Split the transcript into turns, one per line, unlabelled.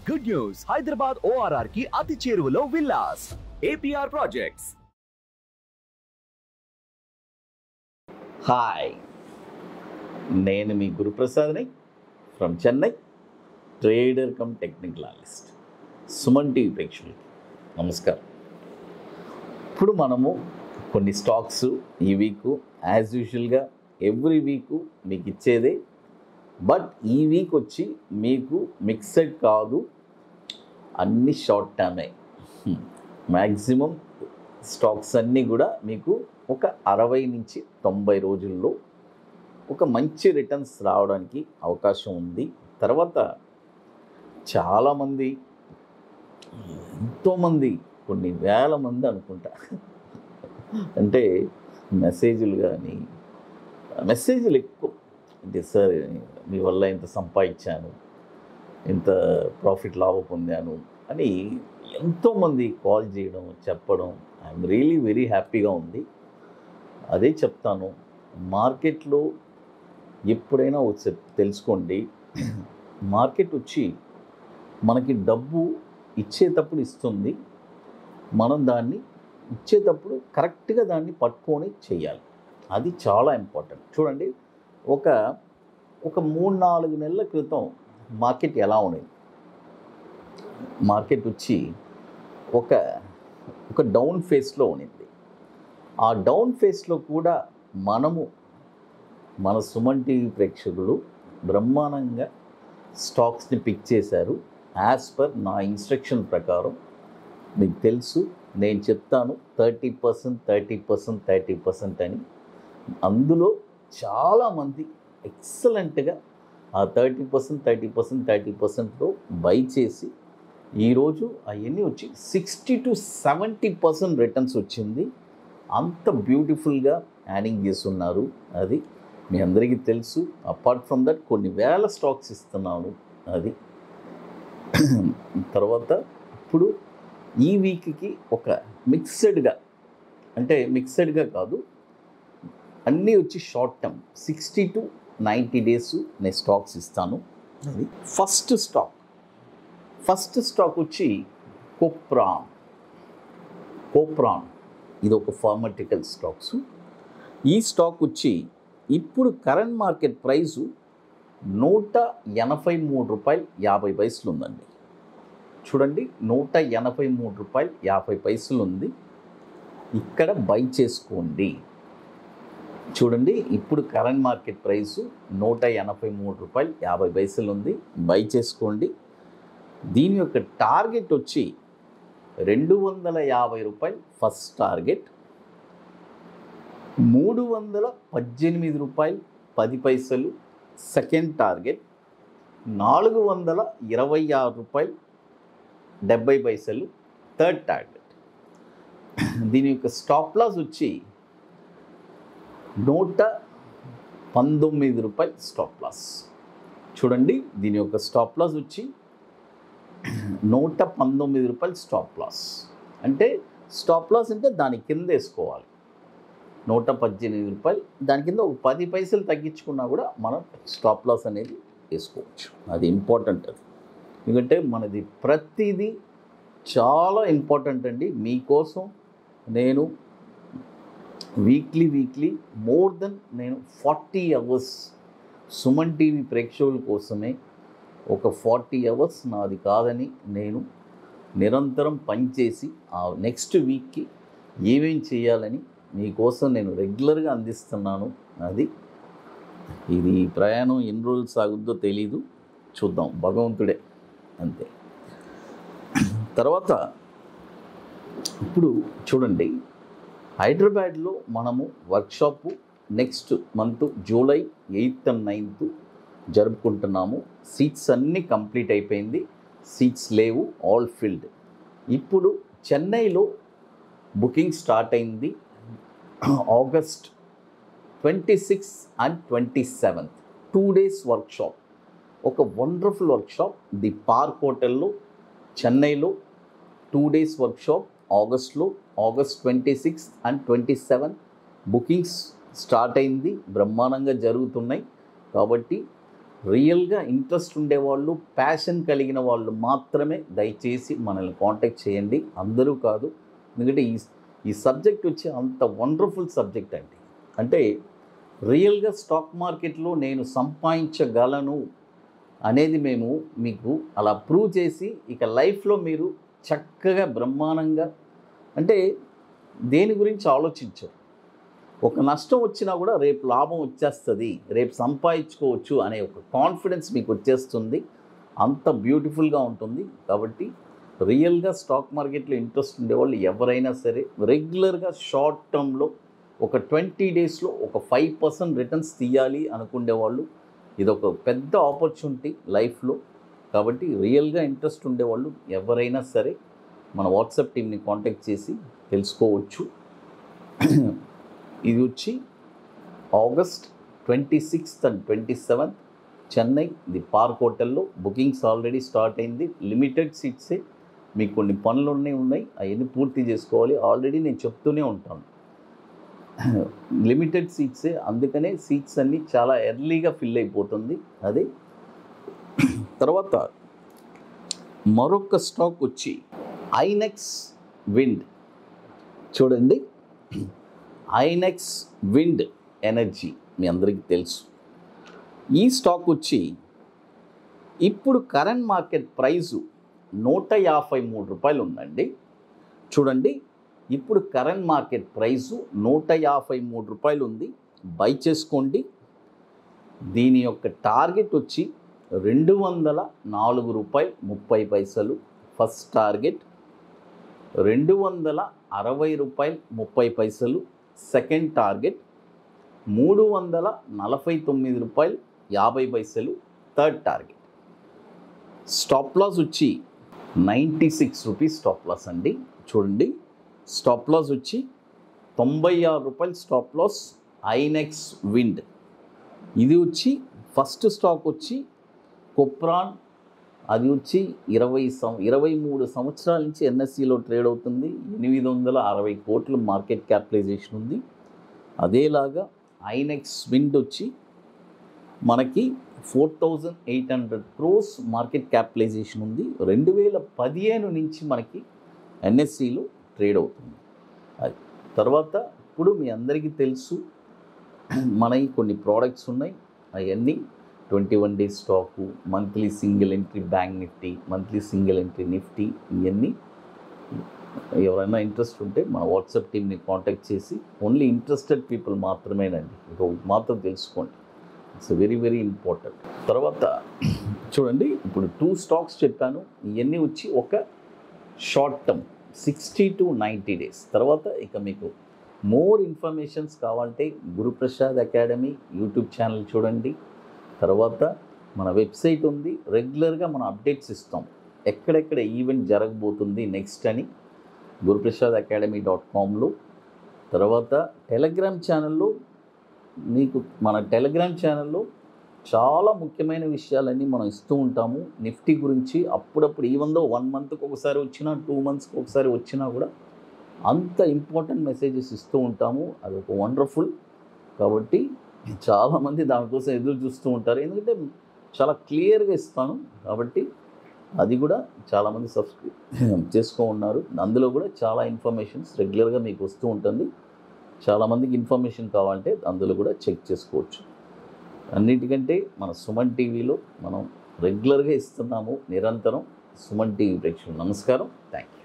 good news Hyderabad ORR కి అతి చేరువలో విల్లాస్ ఏపీఆర్ ప్రాజెక్ట్స్
హాయ్ నేను మీ గురుప్రసాద్ని from Chennai trader cum technical analyst Suman TV ప్రేక్షకులకి నమస్కారం ఇప్పుడు మనము కొన్ని స్టాక్స్ ఈ వీక్ యాజ్ యూజువల్గా ఎవ్రీ వీక్ మీకు ఇచ్చేదే బట్ ఈ వీక్ వచ్చి మీకు మిక్సెడ్ కాదు అన్ని షార్ట్ టర్మే మ్యాక్సిమం స్టాక్స్ అన్నీ కూడా మీకు ఒక అరవై నుంచి తొంభై రోజుల్లో ఒక మంచి రిటర్న్స్ రావడానికి అవకాశం ఉంది తర్వాత చాలామంది ఎంతోమంది కొన్ని వేల మంది అనుకుంటా అంటే మెసేజ్లు కానీ మెసేజ్లు ఎక్కువ అంటే సార్ మీ వల్ల ఇంత సంపాదించాను ఇంత ప్రాఫిట్ లాభం పొందాను అని ఎంతోమంది కాల్ చేయడం చెప్పడం ఐఎమ్ రియలీ వెరీ హ్యాపీగా ఉంది అదే చెప్తాను మార్కెట్లో ఎప్పుడైనా వచ్చి తెలుసుకోండి మార్కెట్ వచ్చి మనకి డబ్బు ఇచ్చేటప్పుడు ఇస్తుంది మనం దాన్ని ఇచ్చేటప్పుడు కరెక్ట్గా దాన్ని పట్టుకొని చేయాలి అది చాలా ఇంపార్టెంట్ చూడండి ఒక ఒక మూడు నాలుగు నెలల క్రితం మార్కెట్ ఎలా ఉండేది మార్కెట్ వచ్చి ఒక ఒక డౌన్ ఫేస్లో ఉండింది ఆ డౌన్ ఫేస్లో కూడా మనము మన సుమన్ టీవీ ప్రేక్షకులు బ్రహ్మాండంగా స్టాక్స్ని పిక్ చేశారు యాజ్ పర్ నా ఇన్స్ట్రక్షన్ ప్రకారం మీకు తెలుసు నేను చెప్తాను thirty percent thirty percent thirty percent అని అందులో చాలామంది ఎక్సలెంట్గా ఆ thirty percent thirty percent thirty పర్సెంట్లో బై చేసి ఈరోజు అవన్నీ వచ్చి sixty to seventy percent returns వచ్చింది అంత బ్యూటిఫుల్గా యాడింగ్ చేస్తున్నారు అది మీ అందరికీ తెలుసు అపార్ట్ ఫ్రమ్ దట్ కొన్ని వేల స్టాక్స్ ఇస్తున్నాను అది తర్వాత ఇప్పుడు ఈ వీక్కి ఒక మిక్స్డ్గా అంటే మిక్స్డ్గా కాదు అన్నీ వచ్చి short term sixty to ninety days నేను స్టాక్స్ ఇస్తాను అది ఫస్ట్ స్టాక్ ఫస్ట్ స్టాక్ వచ్చి కోప్రాన్ కోప్రాన్ ఇది ఒక ఫార్మటికల్ స్టాక్స్ ఈ స్టాక్ వచ్చి ఇప్పుడు కరెంట్ మార్కెట్ ప్రైసు నూట ఎనభై మూడు రూపాయలు యాభై పైసలు ఉందండి చూడండి నూట ఎనభై మూడు రూపాయలు యాభై పైసలు ఉంది ఇక్కడ బై చేసుకోండి చూడండి ఇప్పుడు కరెంట్ మార్కెట్ ప్రైసు నూట ఎనభై మూడు రూపాయలు యాభై పైసలు ఉంది బై చేసుకోండి దీని యొక్క టార్గెట్ వచ్చి రెండు వందల యాభై రూపాయలు ఫస్ట్ టార్గెట్ మూడు వందల పద్దెనిమిది రూపాయలు పది పైసలు సెకండ్ టార్గెట్ నాలుగు వందల ఇరవై ఆరు రూపాయలు డెబ్బై పైసలు థర్డ్ టార్గెట్ దీని యొక్క స్టాప్ లాస్ వచ్చి నూట పంతొమ్మిది రూపాయలు స్టాప్ లాస్ చూడండి దీని యొక్క స్టాప్ లాస్ వచ్చి నూట పంతొమ్మిది రూపాయలు స్టాప్ లాస్ అంటే స్టాప్ లాస్ అంటే దాని కింద వేసుకోవాలి నూట పద్దెనిమిది రూపాయలు దాని కింద ఒక పది పైసలు తగ్గించుకున్నా కూడా మనం స్టాప్ లాస్ అనేది వేసుకోవచ్చు అది ఇంపార్టెంట్ అది ఎందుకంటే మనది ప్రతిదీ చాలా ఇంపార్టెంట్ అండి మీకోసం నేను వీక్లీ వీక్లీ మోర్ దెన్ నేను ఫార్టీ అవర్స్ సుమన్ టీవీ ప్రేక్షకుల కోసమే ఒక ఫార్టీ అవర్స్ నాది కాదని నేను నిరంతరం పనిచేసి ఆ నెక్స్ట్ వీక్కి ఏమేం చేయాలని మీకోసం నేను రెగ్యులర్గా అందిస్తున్నాను అది ఇది ప్రయాణం ఎన్ని రోజులు సాగుద్దో తెలీదు చూద్దాం భగవంతుడే అంతే తర్వాత ఇప్పుడు చూడండి హైదరాబాద్లో మనము workshop next month July eighth and ninth జరుపుకుంటున్నాము సీట్స్ అన్నీ కంప్లీట్ అయిపోయింది సీట్స్ లేవు ఆల్ ఫిల్డ్ ఇప్పుడు చెన్నైలో బుకింగ్ స్టార్ట్ అయింది August twenty six and twenty seventh two days workshop ఒక వండర్ఫుల్ వర్క్షాప్ ది పార్క్ హోటల్లో చెన్నైలో టూ డేస్ వర్క్షాప్ ఆగస్ట్లో August twenty six and twenty seven bookings start అయింది బ్రహ్మాండంగా జరుగుతున్నాయి కాబట్టి రియల్గా ఇంట్రెస్ట్ ఉండేవాళ్ళు ప్యాషన్ కలిగిన వాళ్ళు మాత్రమే దయచేసి మనల్ని కాంటాక్ట్ చేయండి అందరూ కాదు ఎందుకంటే ఈ ఈ సబ్జెక్ట్ వచ్చి అంత వండర్ఫుల్ సబ్జెక్ట్ అండి అంటే రియల్గా స్టాక్ మార్కెట్లో నేను సంపాదించగలను అనేది మేము మీకు అలా ప్రూవ్ చేసి ఇక లైఫ్లో మీరు చక్కగా బ్రహ్మాండంగా అంటే దేని గురించి ఆలోచించరు ఒక నష్టం వచ్చినా కూడా రేపు లాభం వచ్చేస్తుంది రేపు సంపాదించుకోవచ్చు అనే ఒక కాన్ఫిడెన్స్ మీకు వచ్చేస్తుంది అంత బ్యూటిఫుల్గా ఉంటుంది కాబట్టి రియల్గా స్టాక్ మార్కెట్లో ఇంట్రెస్ట్ ఉండేవాళ్ళు ఎవరైనా సరే రెగ్యులర్గా షార్ట్ టర్మ్లో ఒక ట్వంటీ డేస్లో ఒక ఫైవ్ పర్సెంట్ రిటర్న్స్ తీయాలి అనుకునే వాళ్ళు ఇది ఒక పెద్ద ఆపర్చునిటీ లైఫ్లో కాబట్టి రియల్గా ఇంట్రెస్ట్ ఉండేవాళ్ళు ఎవరైనా సరే మన వాట్సాప్ టీమ్ని కాంటాక్ట్ చేసి తెలుసుకోవచ్చు ఇది వచ్చి August twenty sixth and twenty seventh Chennai the park హోటల్లో బుకింగ్స్ ఆల్రెడీ స్టార్ట్ అయింది లిమిటెడ్ సీట్సే మీకు కొన్ని పనులు ఉన్నాయి ఉన్నాయి అవన్నీ పూర్తి చేసుకోవాలి ఆల్రెడీ నేను చెప్తూనే ఉంటాను లిమిటెడ్ సీట్సే అందుకనే సీట్స్ అన్నీ చాలా ఎర్లీగా ఫిల్ అయిపోతుంది అది తర్వాత మరొక స్టాక్ వచ్చి ఐనెక్స్ విండ్ చూడండి ఐనెక్స్ విండ్ ఎనర్జీ మీ అందరికీ తెలుసు ఈ స్టాక్ వచ్చి ఇప్పుడు కరెంట్ మార్కెట్ ప్రైజు నూట యాభై మూడు రూపాయలు ఉందండి చూడండి ఇప్పుడు కరెంట్ మార్కెట్ ప్రైజు నూట యాభై మూడు రూపాయలు ఉంది బై చేసుకోండి దీని యొక్క టార్గెట్ వచ్చి రెండు వందల నాలుగు రూపాయలు ముప్పై పైసలు ఫస్ట్ టార్గెట్ రెండు వందల అరవై రూపాయలు ముప్పై పైసలు సెకండ్ టార్గెట్ మూడు వందల నలభై తొమ్మిది రూపాయలు యాభై పైసలు థర్డ్ టార్గెట్ స్టాప్ లాస్ వచ్చి ninety six rupees stop loss అండి చూడండి స్టాప్ లాస్ వచ్చి తొంభై ఆరు రూపాయలు స్టాప్ లాస్ ఐనెక్స్ విండ్ ఇది వచ్చి ఫస్ట్ స్టాక్ వచ్చి కొప్రాన్ అది వచ్చి ఇరవై సం ఇరవై మూడు సంవత్సరాల నుంచి ఎన్ఎస్సిలో ట్రేడ్ అవుతుంది ఎనిమిది వందల అరవై కోట్ల మార్కెట్ క్యాపిటలైజేషన్ ఉంది అదేలాగా ఐనెక్స్ విండ్ వచ్చి మనకి four thousand eight hundred crores market capitalization ఉంది రెండు వేల పదిహేను నుంచి మనకి ఎన్ఎస్సిలో ట్రేడ్ అవుతుంది అది తర్వాత ఇప్పుడు మీ అందరికీ తెలుసు మనకి కొన్ని ప్రోడక్ట్స్ ఉన్నాయి అవన్నీ twenty one days stock monthly single entry bank Nifty monthly single entry Nifty ఇవన్నీ ఎవరైనా ఇంట్రెస్ట్ ఉంటే మన వాట్సాప్ టీమ్ని కాంటాక్ట్ చేసి ఓన్లీ ఇంట్రెస్టెడ్ పీపుల్ మాత్రమేనండి ఇంకొక మాత్రం తెలుసుకోండి ఇట్స్ వెరీ వెరీ ఇంపార్టెంట్ తర్వాత చూడండి ఇప్పుడు టూ స్టాక్స్ చెప్పాను ఇవన్నీ వచ్చి ఒక short term sixty to ninety days తర్వాత ఇక మీకు మోర్ ఇన్ఫర్మేషన్స్ కావాలంటే గురుప్రసాద్ అకాడమీ యూట్యూబ్ ఛానల్ చూడండి తర్వాత మన వెబ్సైట్ ఉంది రెగ్యులర్గా మనం అప్డేట్స్ ఇస్తాం ఎక్కడెక్కడ ఈవెంట్ జరగబోతుంది నెక్స్ట్ అని గురుప్రసాద్ అకాడమీ డాట్ కామ్లో తర్వాత టెలిగ్రామ్ ఛానల్లో మీకు మన టెలిగ్రామ్ ఛానల్లో చాలా ముఖ్యమైన విషయాలన్నీ మనం ఇస్తూ ఉంటాము నిఫ్టీ గురించి అప్పుడప్పుడు ఈవెందో వన్ మంత్కి ఒకసారి వచ్చినా టూ మంత్స్కి ఒకసారి వచ్చినా కూడా అంత ఇంపార్టెంట్ మెసేజెస్ ఇస్తూ ఉంటాము అది ఒక వండర్ఫుల్ కాబట్టి చాలామంది దానికోసం ఎదురు చూస్తూ ఉంటారు ఎందుకంటే చాలా క్లియర్గా ఇస్తాను కాబట్టి అది కూడా చాలామంది సబ్స్క్రైబ్ చేసుకో ఉన్నారు అందులో కూడా చాలా ఇన్ఫర్మేషన్స్ రెగ్యులర్గా మీకు వస్తూ ఉంటుంది చాలామందికి ఇన్ఫర్మేషన్ కావాలంటే అందులో కూడా చెక్ చేసుకోవచ్చు అన్నిటికంటే మన సుమన్ టీవీలో మనం రెగ్యులర్గా ఇస్తున్నాము నిరంతరం సుమన్ టీవీ ప్రేక్షకులు నమస్కారం థ్యాంక్ యూ